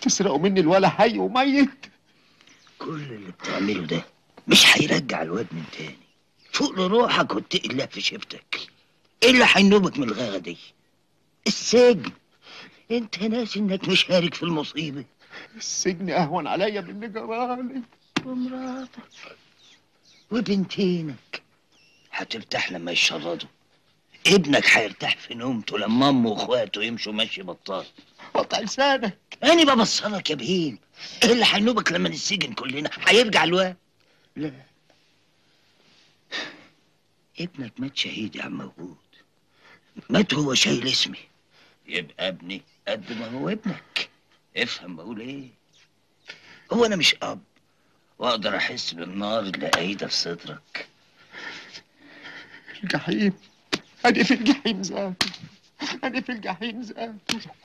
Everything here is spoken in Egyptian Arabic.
تسرقوا مني الولا حي وميت كل اللي بتعمله ده مش هيرجع الواد من تاني فوق لروحك واتقل في شفتك ايه اللي هينوبك من الغاغه دي السجن انت ناسي انك مشارك في المصيبه السجن اهون عليا من اللي جرالي ومراتك وبنتينك هترتاح لما يشردوا ابنك هيرتاح في نومته لما امه واخواته يمشوا ماشي بطال قطع لسانك انا ببصرك يا بهيم ايه اللي هينوبك لما نسجن كلنا هيرجع الواد لا ابنك مات شهيد يا عم موجود مات هو شايل اسمي يبقى ابني قد ما هو ابنك افهم بقول ايه هو انا مش اب واقدر احس بالنار اللي قايده في صدرك الجحيم انا في الجحيم ذاته انا في الجحيم ذاته